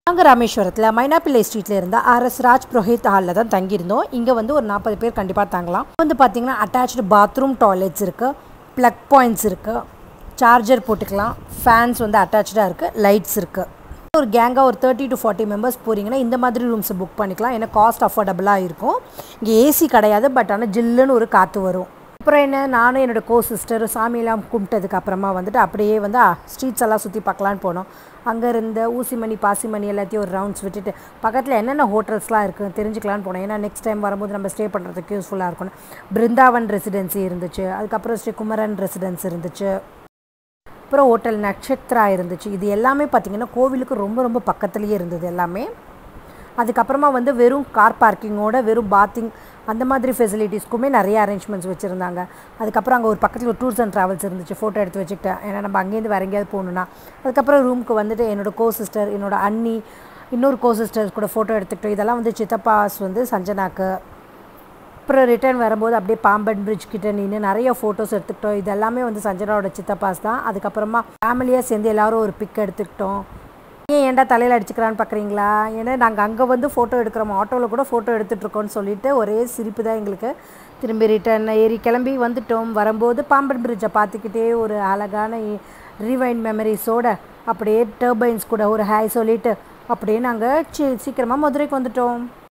நாங்கள் ராமேஸ்வரத்தில் மைனாப்பிள்ளை ஸ்ட்ரீட்டில் இருந்த ஆர்எஸ் ராஜ் புரோஹித் ஹாலில் தான் தங்கியிருந்தோம் இங்கே வந்து ஒரு நாற்பது பேர் கண்டிப்பாக தங்கலாம் வந்து பார்த்தீங்கன்னா அட்டாச்சு பாத்ரூம் டாய்லெட்ஸ் இருக்குது ப்ளக் பாயிண்ட்ஸ் இருக்குது சார்ஜர் போட்டுக்கலாம் ஃபேன்ஸ் வந்து அட்டாச்சாக இருக்குது லைட்ஸ் இருக்குது ஒரு கேங்காக ஒரு தேர்ட்டி டு ஃபார்ட்டி மெம்பர்ஸ் போகிறீங்கன்னா இந்த மாதிரி ரூம்ஸை புக் பண்ணிக்கலாம் ஏன்னா காஸ்ட் அஃபோர்டபுளாக இருக்கும் இங்கே ஏசி கிடையாது பட் ஆனால் ஜில்லுன்னு ஒரு காற்று வரும் அப்புறம் என்ன நானும் என்னோட கோ சிஸ்டர் சாமியெல்லாம் கும்பிட்டதுக்கு அப்புறமா வந்துட்டு அப்படியே வந்து ஸ்ட்ரீட்ஸ் எல்லாம் சுற்றி பார்க்கலான்னு போனோம் அங்கே இருந்த ஊசிமணி பாசிமணி எல்லாத்தையும் ஒரு ரவுண்ட்ஸ் விட்டுட்டு பக்கத்தில் என்னென்ன ஹோட்டல்ஸ்லாம் இருக்குது தெரிஞ்சுக்கலான்னு போனோம் ஏன்னா நெக்ஸ்ட் டைம் வரும்போது நம்ம ஸ்டே பண்ணுறதுக்கு யூஸ்ஃபுல்லாக இருக்கணும் பிருந்தாவன் ரெசிடென்சி இருந்துச்சு அதுக்கப்புறம் ஸ்ரீ குமரன் ரெசிடென்ஸ் இருந்துச்சு அப்புறம் ஹோட்டல் நட்சத்திரா இருந்துச்சு இது எல்லாமே பார்த்திங்கன்னா கோவிலுக்கு ரொம்ப ரொம்ப பக்கத்துலேயே இருந்தது எல்லாமே அதுக்கப்புறமா வந்து வெறும் கார் பார்க்கிங்கோட வெறும் பாத்திங் அந்த மாதிரி ஃபெசிலிட்டிஸ்க்குமே நிறைய அரேஞ்ச்மெண்ட்ஸ் வச்சுருந்தாங்க அதுக்கப்புறம் அங்கே ஒரு பக்கத்தில் ஒரு டூர்ஸ் அண்ட் ட்ராவல்ஸ் இருந்துச்சு ஃபோட்டோ எடுத்து வச்சுக்கிட்டேன் ஏன்னா நம்ம அங்கேருந்து வேறு எங்கேயாவது போகணுன்னா அதுக்கப்புறம் ரூமுக்கு வந்துட்டு என்னோட கோ சிஸ்டர் என்னோட அண்ணி இன்னொரு கோ சிஸ்டர்ஸ் கூட ஃபோட்டோ எடுத்துக்கிட்டோம் இதெல்லாம் வந்து சித்தப்பாஸ் வந்து சஞ்சனாக்கு அப்புறம் ரிட்டர்ன் வரும்போது அப்படியே பாம்பன் பிரிட்ஜ் கிட்ட நின்று நிறைய ஃபோட்டோஸ் எடுத்துக்கிட்டோம் இது எல்லாமே வந்து சஞ்சனாவோட சித்தப்பாஸ் தான் அதுக்கப்புறமா ஃபேமிலியாக சேர்ந்து எல்லாரும் ஒரு பிக் எடுத்துக்கிட்டோம் ஏன் ஏன்டா தலையில் அடிச்சுக்கிறான்னு பார்க்குறீங்களா ஏன்னா நாங்கள் அங்கே வந்து ஃபோட்டோ எடுக்கிறோம் ஆட்டோவில் கூட ஃபோட்டோ எடுத்துகிட்ருக்கோன்னு சொல்லிட்டு ஒரே சிரிப்பு தான் எங்களுக்கு திரும்பி ரிட்டர்ன் ஏறி கிளம்பி வந்துட்டோம் வரும்போது பாம்பன் பிரிட்ஜை பார்த்துக்கிட்டே ஒரு அழகான ரீவைண்ட் மெமரிஸோட அப்படியே டர்பைன்ஸ் கூட ஒரு ஹாய் சொல்லிவிட்டு அப்படியே நாங்கள் சீக்கிரமாக மதுரைக்கு வந்துட்டோம்